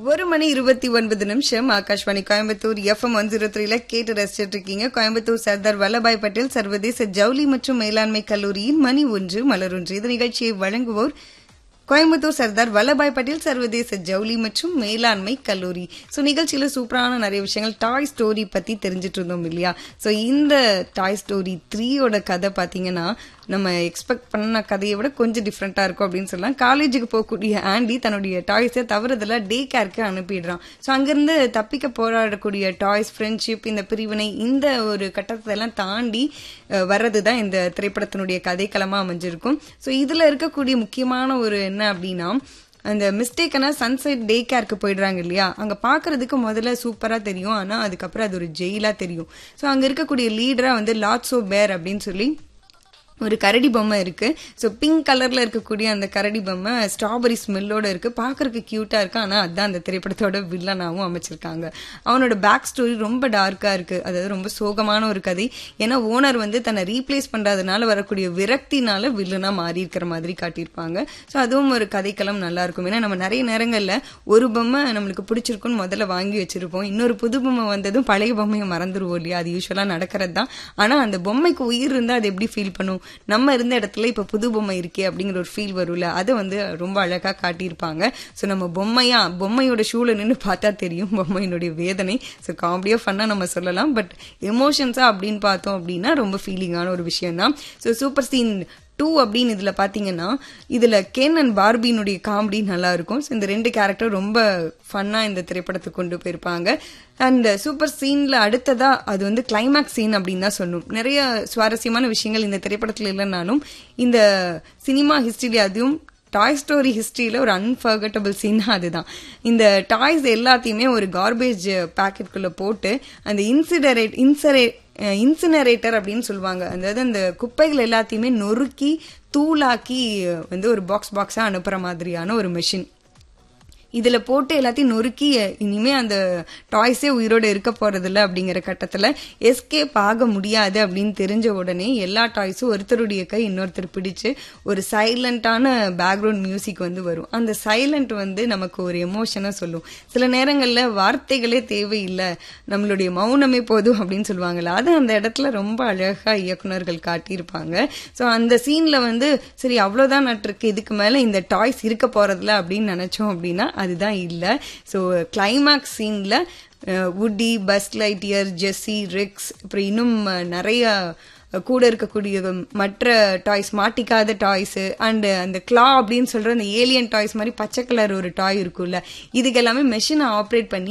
ஒரு மணி இருபத்தி ஒன்பது நிமிஷம் Akashvani Coimbatore FM one zero த்ரீல கேட்டு ரசிச்சிட்டு இருக்கீங்க கோயம்புத்தூர் சர்தார் வல்லபாய் பட்டேல் சர்வதேச ஜவுளி மற்றும் மேலாண்மை கல்லூரியின் மணி ஒன்று மலரொன்று இந்த நிகழ்ச்சியை வழங்குவோர் கோயம்புத்தூர் சர்தார் வல்லபாய் பட்டேல் சர்வதேச ஜவுளி மற்றும் மேலாண்மை கல்லூரி ஸோ நிகழ்ச்சியில சூப்பரான நிறைய விஷயங்கள் டாய் ஸ்டோரி பத்தி தெரிஞ்சிட்டு இருந்தோம் இல்லையா ஸோ இந்த டாய் ஸ்டோரி த்ரீயோட கதை பாத்தீங்கன்னா நம்ம எக்ஸ்பெக்ட் பண்ண கதையை விட கொஞ்சம் டிஃப்ரெண்டா இருக்கும் அப்படின்னு சொல்லலாம் காலேஜுக்கு போகக்கூடிய ஆண்டி தன்னுடைய டாய்ஸை தவறுதலா டே கேருக்கு அனுப்பிடுறான் ஸோ அங்கிருந்து தப்பிக்க போராடக்கூடிய டாய்ஸ் ஃப்ரெண்ட்ஷிப் இந்த பிரிவினை இந்த ஒரு கட்டத்தை எல்லாம் தாண்டி அஹ், வர்றதுதான் இந்த திரைப்படத்தினுடைய கதைக்களமா அமைஞ்சிருக்கும் ஸோ இதுல இருக்கக்கூடிய முக்கியமான ஒரு என்ன அப்படின்னா அந்த மிஸ்டேக்கான சன்செட் டே கேருக்கு போயிடுறாங்க இல்லையா அங்க பாக்குறதுக்கு முதல்ல சூப்பரா தெரியும் ஆனா அதுக்கப்புறம் அது ஒரு ஜெயிலா தெரியும் ஸோ அங்க இருக்கக்கூடிய லீடரா வந்து லாட்ஸோ பேர் அப்படின்னு சொல்லி ஒரு கரடி பொம்மை இருக்கு ஸோ பிங்க் கலர்ல இருக்கக்கூடிய அந்த கரடி பொம்மை ஸ்ட்ராபெரி ஸ்மெல்லோட இருக்கு பார்க்கறதுக்கு கியூட்டா இருக்கு ஆனா அதான் அந்த திரைப்படத்தோட வில்லனாவும் அமைச்சிருக்காங்க அவனோட பேக் ஸ்டோரி ரொம்ப டார்க்கா இருக்கு அதாவது ரொம்ப சோகமான ஒரு கதை ஏன்னா ஓனர் வந்து தன்னை ரீப்ளேஸ் பண்றதுனால வரக்கூடிய விரக்தினால வில்லனா மாறி இருக்கிற மாதிரி காட்டியிருப்பாங்க ஸோ அதுவும் ஒரு கதைக்களம் நல்லா இருக்கும் ஏன்னா நம்ம நிறைய நேரங்கள்ல ஒரு பொம்மை நம்மளுக்கு பிடிச்சிருக்குன்னு முதல்ல வாங்கி வச்சிருப்போம் இன்னொரு புது பொம்மை வந்ததும் பழைய பொம்மையை மறந்துருவோம் இல்லையா அது யூஸ்வலா நடக்கிறது தான் ஆனா அந்த பொம்மைக்கு உயிர் இருந்தா அது எப்படி ஃபீல் பண்ணும் நம்ம இருந்த இடத்துல இப்ப புது பொம்மை இருக்கே அப்படிங்கிற ஒரு ஃபீல் வரும்ல அதை வந்து ரொம்ப அழகா காட்டியிருப்பாங்க ஸோ நம்ம பொம்மையா பொம்மையோட ஷூல நின்று பார்த்தா தெரியும் பொம்மையினுடைய வேதனை ஸோ காமெடியா ஃபன்னா நம்ம சொல்லலாம் பட் எமோஷன்ஸா அப்படின்னு பார்த்தோம் அப்படின்னா ரொம்ப ஃபீலிங்கான ஒரு விஷயம் தான் ஸோ சூப்பர் சீன் டூ அப்படின்னு இதுல பாத்தீங்கன்னா இதுல கேன் அண்ட் பார்பினுடைய காமெடி நல்லா இருக்கும் So, இந்த ரெண்டு கேரக்டர் ரொம்ப ஃபன்னா இந்த திரைப்படத்துக்கு கொண்டு போயிருப்பாங்க அண்ட் சூப்பர் சீன்ல அடுத்ததா அது வந்து கிளைமேக்ஸ் சீன் அப்படின்னு தான் சொல்லணும் நிறைய சுவாரஸ்யமான விஷயங்கள் இந்த திரைப்படத்துல இல்லைனாலும் இந்த சினிமா ஹிஸ்டரி அதுவும் டாய் ஸ்டோரி ஹிஸ்டரியில ஒரு அன்ஃபர்கட்டபிள் சீன் அதுதான் இந்த டாய்ஸ் எல்லாத்தையுமே ஒரு கார்பேஜ் பாக்கெட்குள்ள போட்டு அந்த இன்சிடரேட் இன்சரே இன்சினரேட்டர் அப்படின்னு சொல்லுவாங்க அதாவது அந்த குப்பைகள் எல்லாத்தையுமே நொறுக்கி தூளாக்கி வந்து ஒரு பாக்ஸ் பாக்ஸா அனுப்புற மாதிரியான ஒரு மெஷின் இதுல போட்டு எல்லாத்தையும் நொறுக்கி இனிமே அந்த டாய்ஸே உயிரோட இருக்க போறதில்ல அப்படிங்கிற கட்டத்துல எஸ்கேப் ஆக முடியாது அப்படின்னு தெரிஞ்ச உடனே எல்லா டாய்ஸும் ஒருத்தருடைய கை இன்னொருத்தர் பிடிச்சு ஒரு சைலண்டான பேக்ரவுண்ட் மியூசிக் வந்து வரும் அந்த சைலண்ட் வந்து நமக்கு ஒரு எமோஷனை சொல்லும் சில நேரங்கள்ல வார்த்தைகளே தேவையில்லை நம்மளுடைய மௌனமே போதும் அப்படின்னு சொல்லுவாங்கல்ல அது அந்த இடத்துல ரொம்ப அழகா இயக்குனர்கள் காட்டியிருப்பாங்க ஸோ அந்த சீன்ல வந்து சரி அவ்வளவுதான் நட்டிருக்கு இதுக்கு மேல இந்த டாய்ஸ் இருக்க போறதில்ல அப்படின்னு நினைச்சோம் அப்படின்னா அதுதான் இல்ல ஸோ கிளைமேக்ஸ் சீன்ல வுட்டி பஸ் லைட்டியர் ஜெஸ்ஸி ரிக்ஸ் அப்புறம் இன்னும் அஹ், நிறைய அஹ், கூட இருக்கக்கூடிய மற்ற டாய்ஸ் மாட்டிக்காத டாய்ஸ் அண்ட் அந்த கிளா அப்படின்னு சொல்ற அந்த ஏலியன் டாய்ஸ் மாதிரி பச்சை கலர் ஒரு டாய் இருக்கும்ல இதுக்கு எல்லாமே மெஷினை ஆப்ரேட் பண்ணி